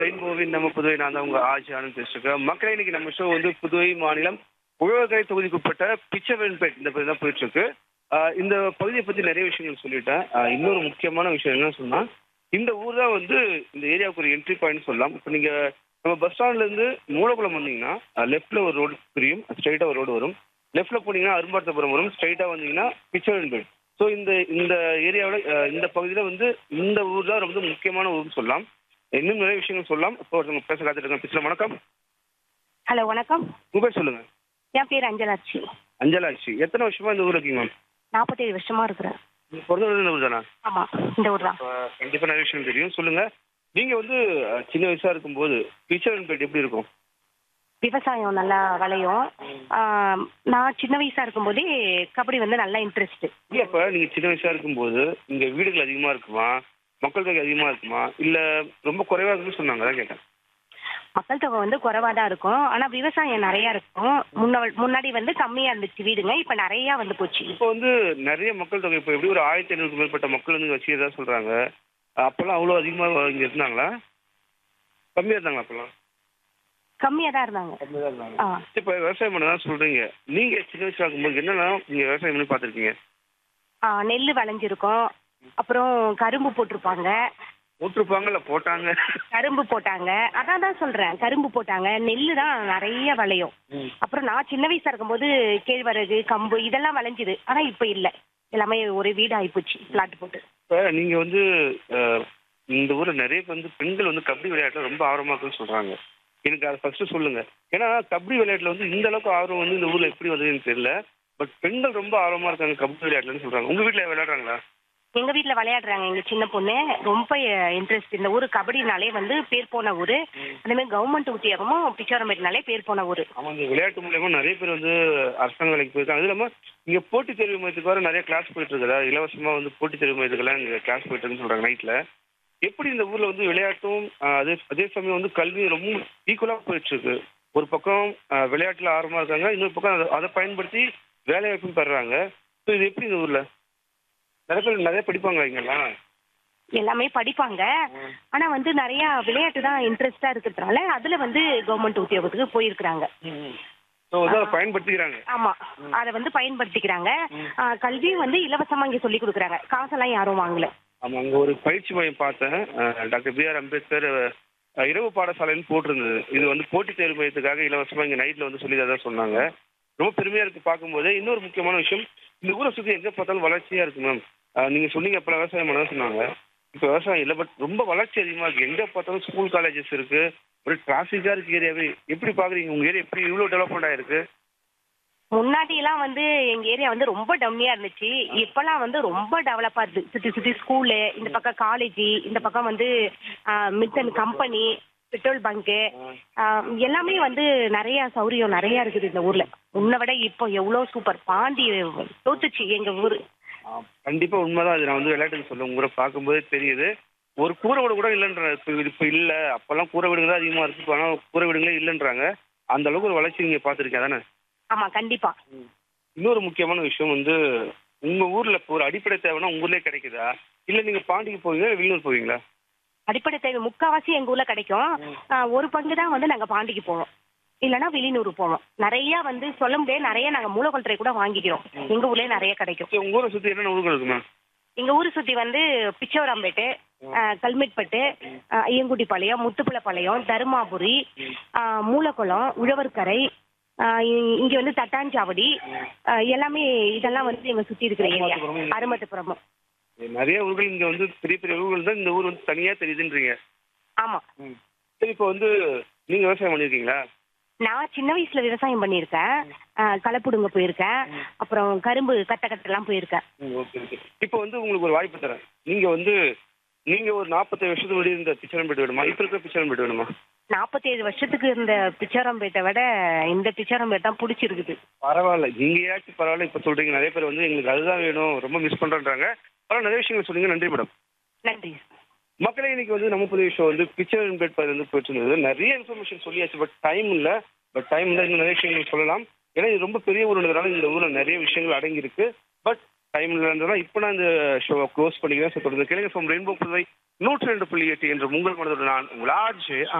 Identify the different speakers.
Speaker 1: ரெயின்போவின் நம்ம புதுவை நான் தான் உங்க ஆட்சி ஆனந்த் பேசிருக்கேன் மக்களே இன்னைக்கு நம்ம ஷோ வந்து புதுவை மாநிலம் உழவர்கரை தொகுதிக்குட்பட்ட பிச்சவன்பேட் இந்த பகுதி தான் போயிட்டு இருக்கு ஆஹ் இந்த பகுதியை பத்தி நிறைய விஷயங்கள் சொல்லிட்டேன் ஆஹ் இன்னொரு முக்கியமான விஷயம் என்ன சொன்னா இந்த ஊர் தான் வந்து இந்த ஏரியாவுக்கு ஒரு என்ட்ரி பாயிண்ட் சொல்லலாம் இப்போ நீங்க நம்ம பஸ் ஸ்டாண்ட்ல இருந்து மூலகுளம் வந்தீங்கன்னா லெஃப்ட்ல ஒரு ரோடு பிரியும் ஸ்ட்ரைட்டா ஒரு ரோடு வரும் லெஃப்ட்ல போனீங்கன்னா அரும்பாட்டபுரம் வரும் ஸ்ட்ரைட்டா வந்தீங்கன்னா பிச்சவன்பேட் ஸோ இந்த இந்த ஏரியாவில் இந்த பகுதியில் வந்து இந்த ஊர் தான் ரொம்ப முக்கியமான ஊர்னு சொல்லலாம் இன்னும் நிறைய விஷயங்கள் சொல்லலாம் இப்போ ஒருத்தவங்க பேச காத்துட்டு இருக்காங்க பேசலாம் வணக்கம்
Speaker 2: ஹலோ வணக்கம்
Speaker 1: உங்க பேர் சொல்லுங்க
Speaker 2: என் பேர் அஞ்சலாட்சி
Speaker 1: அஞ்சலாட்சி எத்தனை வருஷமா இந்த ஊர்ல இருக்கீங்க மேம்
Speaker 2: நாற்பத்தேழு வருஷமா இருக்கிறேன்
Speaker 1: நீங்க பிறந்த ஊர் இந்த ஊர் தானா
Speaker 2: ஆமா இந்த ஊர் தான்
Speaker 1: அப்ப கண்டிப்பா நிறைய விஷயம் தெரியும் சொல்லுங்க நீங்க வந்து அஹ், சின்ன வயசா இருக்கும்போது பிச்சவன்பேட் எப்படி இருக்கும்
Speaker 2: விவசாயம் நல்லா விளையும் ஆம், நான் சின்ன வயசா இருக்கும்போதே கபடி வந்து நல்லா இன்ட்ரெஸ்ட்
Speaker 1: இல்ல இப்ப நீங்க சின்ன வயசா இருக்கும்போது இங்க வீடுகள் அதிகமா இருக்குமா மக்கள் தொகை அதிகமா இருக்குமா இல்ல ரொம்ப குறைவா இருக்குன்னு சொன்னாங்க அதான் கேட்டேன்
Speaker 2: மக்கள் தொகை வந்து குறைவா தான் இருக்கும் ஆனா விவசாயம் நிறைய இருக்கும் முன்ன முன்னாடி வந்து கம்மியா இருந்துச்சு வீடுங்க இப்ப நிறைய வந்து போச்சு
Speaker 1: இப்போ வந்து நிறைய மக்கள் தொகை இப்போ எப்படி ஒரு ஆயிரத்தி ஐநூறுக்கு மேற்பட்ட மக்கள் வந்து வச்சுக்கிறதா சொல்றாங்க அப்பெல்லாம் அவ்வளோ அதிகமா இங்க இருந்தாங்களா கம்மியா இருந்தாங்களா அப்பெல்லாம்
Speaker 2: கம்மியா தான் இருந்தாங்க
Speaker 1: கம்மியா தான் இருந்தாங்க
Speaker 2: ஆ
Speaker 1: இப்போ விவசாயம் பண்ணதான் சொல்றீங்க நீங்க சின்ன வயசுல இருக்கும்போது என்னென்ன நீங்க விவசாயம் பண்ணி பார்த்துருக்கீங்க
Speaker 2: ஆ, நெல் விளைஞ்சிருக்கும் அப்புறம் கரும்பு போட்டிருப்பாங்க
Speaker 1: போட்டிருப்பாங்கல்ல போட்டாங்க
Speaker 2: கரும்பு போட்டாங்க அதான் தான் சொல்றேன் கரும்பு போட்டாங்க நெல்லு தான் நிறைய விளையும் அப்புறம் நான் சின்ன வயசா இருக்கும்போது கேழ்வரகு கம்பு இதெல்லாம் விளைஞ்சுது ஆனா இப்ப இல்ல எல்லாமே ஒரு வீடு ஆயிப்போச்சு பிளாட் போட்டு
Speaker 1: இப்போ நீங்க வந்து அஹ், இந்த ஊர்ல நிறைய பேர் வந்து பெண்கள் வந்து கபடி விளையாட்டுல ரொம்ப ஆர்வமா இருக்குன்னு சொல்றாங்க எனக்கு அதை ஃபர்ஸ்ட் சொல்லுங்க ஏன்னா கபடி விளையாட்டுல வந்து இந்த அளவுக்கு ஆர்வம் வந்து இந்த ஊர்ல எப்படி வந்ததுன்னு தெரியல பட் பெண்கள் ரொம்ப ஆர்வமா இருக்காங்க கபடி விளையாட்டுலன்னு சொல்றாங்க உங்க வீட்ல விளையாடுறாங்களா
Speaker 2: எங்க வீட்ல விளையாடுறாங்க எங்க சின்ன பொண்ணு ரொம்ப இன்ட்ரெஸ்ட் இந்த ஊரு கபடினாலே வந்து பேர் போன ஊரு அதே மாதிரி கவர்மெண்ட் உத்தியோகமும் பிச்சாரம்பேட்டினாலே பேர் போன ஊரு
Speaker 1: ஆமா இந்த விளையாட்டு மூலியமா நிறைய பேர் வந்து அரசாங்க வேலைக்கு போயிருக்காங்க அது இல்லாம இங்க போட்டித் தேர்வு மையத்துக்கு வர நிறைய கிளாஸ் போயிட்டு இருக்குதா இலவசமா வந்து போட்டித் தேர்வு மையத்துக்கெல்லாம் இங்க கிளாஸ் போயிட்டு இருக்குன்னு சொல்றாங்க நைட்ல எப்படி இந்த ஊர்ல வந்து விளையாட்டும் ஆஹ், அதே அதே சமயம் வந்து கல்வியும் ரொம்ப ஈக்குவலா போயிட்டு இருக்கு ஒரு பக்கம் ஆஹ், விளையாட்டுல ஆர்வமா இருக்காங்க இன்னொரு பக்கம் அதை- அதை பயன்படுத்தி வேலை வாய்ப்பும் பெறாங்க ஸோ இது எப்படி இந்த ஊர்ல நிறைய பேர் நிறைய படிப்பாங்க இங்கெல்லாம்
Speaker 2: எல்லாமே படிப்பாங்க ஆனா வந்து நிறைய விளையாட்டு தான் இன்ட்ரெஸ்டா இருக்கிறதுனால அதுல வந்து கவர்மெண்ட் உத்தியோகத்துக்கு போயிருக்கிறாங்க
Speaker 1: ஸோ வந்து அதை பயன்படுத்திக்கிறாங்க
Speaker 2: ஆமா அத வந்து பயன்படுத்திக்கிறாங்க ஆ, கல்வியும் வந்து இலவசமா இங்க சொல்லி கொடுக்குறாங்க காசெல்லாம் யாரும் வாங்கல
Speaker 1: ஆமா அங்க ஒரு பயிற்சி மையம் பார்த்தேன் அஹ், டாக்டர் பி ஆர் அம்பேத்கர் அஹ், இரவு பாடசாலைன்னு போட்டிருந்தது இது வந்து போட்டித் தேர்வு மையத்துக்காக இலவசமா இங்க நைட்ல வந்து சொல்லி தான் சொன்னாங்க ரொம்ப பெருமையா இருக்கு பார்க்கும்போது இன்னொரு முக்கியமான விஷயம் இந்த ஊரை சுத்தி எங்க பார்த்தாலும் வளர்ச்சியா இருக்கு மேம் நீங்க சொன்னீங்க அப்ப விவசாயம் பண்ண சொன்னாங்க இப்ப விவசாயம் இல்லை பட் ரொம்ப வளர்ச்சி அதிகமா இருக்கு எங்க பார்த்தாலும் ஸ்கூல் காலேஜஸ் இருக்கு ஒரு டிராஃபிக்கா இருக்கு ஏரியாவே எப்படி பாக்குறீங்க உங்க ஏரியா எப்படி இவ்வளவு டெவலப்மெண்ட் ஆயிருக்கு
Speaker 2: முன்னாடி எல்லாம் வந்து எங்க ஏரியா வந்து ரொம்ப டம்மியா இருந்துச்சு இப்பெல்லாம் வந்து ரொம்ப டெவலப்பா இருக்கு சுத்தி சுத்தி ஸ்கூலு இந்த பக்கம் காலேஜ் இந்த பக்கம் வந்து மித்தன் கம்பெனி பெட்ரோல் பங்க்கு எல்லாமே வந்து நிறைய சௌரியம் நிறைய இருக்குது இந்த ஊர்ல உன்னை விட இப்போ எவ்வளவு சூப்பர் பாண்டி தோத்துச்சு எங்க ஊரு
Speaker 1: ஆ, கண்டிப்பா உண்மைதான் அது நான் வந்து விளையாட்டுக்கு சொல்ல உங்களை பார்க்கும்போதே தெரியுது ஒரு கூரை வீடு கூட இல்லைன்ற இப்போ இப்போ இல்லை அப்போல்லாம் கூரை வீடுங்க தான் அதிகமாக இருக்கு இப்போ ஆனால் கூரை வீடுங்களே இல்லைன்றாங்க அந்த அளவுக்கு ஒரு வளர்ச்சி நீங்கள் பார்த்துருக்கேன் தானே
Speaker 2: ஆமா கண்டிப்பா
Speaker 1: இன்னொரு முக்கியமான விஷயம் வந்து உங்க ஊர்ல இப்போ ஒரு அடிப்படை தேவைன்னா உங்க ஊர்லயே கிடைக்குதா இல்ல நீங்க பாண்டிக்கு போவீங்களா இல்ல வெளியூர் போவீங்களா
Speaker 2: அடிப்படை தேவை முக்காவாசி எங்க ஊர்ல கிடைக்கும் ஆ, ஒரு பங்கு தான் வந்து நாங்க பாண்டிக்கு போவோம் இல்லைன்னா வெளிநூறு போவோம் நிறைய வந்து சொல்ல முடியாது நிறைய நாங்க மூலக்கொல்றை கூட வாங்கிக்கிறோம் எங்க ஊர்லயே நிறைய கிடைக்கும்
Speaker 1: சரி, உங்க ஊரை சுத்தி என்னென்ன ஊர்கள் இருக்குமா
Speaker 2: எங்க ஊரை சுத்தி வந்து பிச்சவரம்பேட்டு ஆ, கல்மெட்பட்டு ஆ, ஐயங்குடிப்பாளையம் முத்துப்புலப்பாளையம் தருமாபுரி ஆ, மூலக்குளம் உழவர்கரை ஆ, இ- இங்க வந்து தட்டாஞ்சாவடி ஆ, எல்லாமே இதெல்லாம் வந்து எங்க சுத்தி இருக்கிற ஏரியா அருமத்துப்புறமும்
Speaker 1: நிறைய ஊர்கள் இங்க வந்து பெரிய பெரிய ஊர்கள் தான் இந்த ஊர் வந்து தனியா தெரியுதுன்றீங்க
Speaker 2: ஆமா
Speaker 1: சரி இப்போ வந்து நீங்க விவசாயம் பண்ணிருக்கீங்களா
Speaker 2: நான் சின்ன வயசுல விவசாயம் பண்ணியிருக்கேன் ஆ, களப்புடுங்க போயிருக்கேன் அப்புறம் கரும்பு கட்ட கட்டெல்லாம் போயிருக்கேன்
Speaker 1: ஓகே ஓகே இப்போ வந்து உங்களுக்கு ஒரு வாய்ப்பு தரேன் நீங்க வந்து நீங்க ஒரு நாற்பத்தேழு வருஷத்துக்கு முன்னாடி இருந்த பிச்சரம்பேட்டு வேணுமா இப்போ இருக்கிற பிச்சரம்பேட்டு வேணுமா
Speaker 2: நாற்பத்தேழு வருஷத்துக்கு இருந்த பிச்சாரம்பேட்டை விட இந்த பிச்சாரம்பேட்டை தான் பிடிச்சிருக்குது
Speaker 1: பரவாயில்ல நீங்கயாச்சும் பரவாயில்ல இப்போ சொல்றீங்க நிறைய பேர் வந்து எங்களுக்கு அதுதான் வேணும் ரொம்ப மிஸ் பண்றேன்றாங்க பரவாயில்ல நிறைய விஷயங்கள் சொன்னீங்க நன்றி மேடம்
Speaker 2: நன்றி
Speaker 1: மக்களே இன்னைக்கு வந்து நம்ம புதிய ஷோ வந்து பிக்சர் இன்பேட் பகுதி வந்து போயிட்டு இருந்தது நிறைய இன்ஃபர்மேஷன் சொல்லியாச்சு பட் டைம் இல்லை பட் டைம் இல்லை இன்னும் நிறைய விஷயங்கள் சொல்லலாம் ஏன்னா இது ரொம்ப பெரிய ஊருன்றதுனால இந்த ஊரில் நிறைய விஷயங்கள் அடங்கி இருக்கு பட் டைம்ல இருந்ததுலாம் இப்போ நான் இந்த ஷோவை க்ளோஸ் பண்ணிக்கிறேன் ஸோ தொடர்ந்து கேளுங்க ஃப்ரம் ரெயின்போ புதுவை நூற்றி ரெண்டு புள்ளி எட்டு என்ற உங்கள் மனதோடு நான் உங்கள் ஆர்ஜே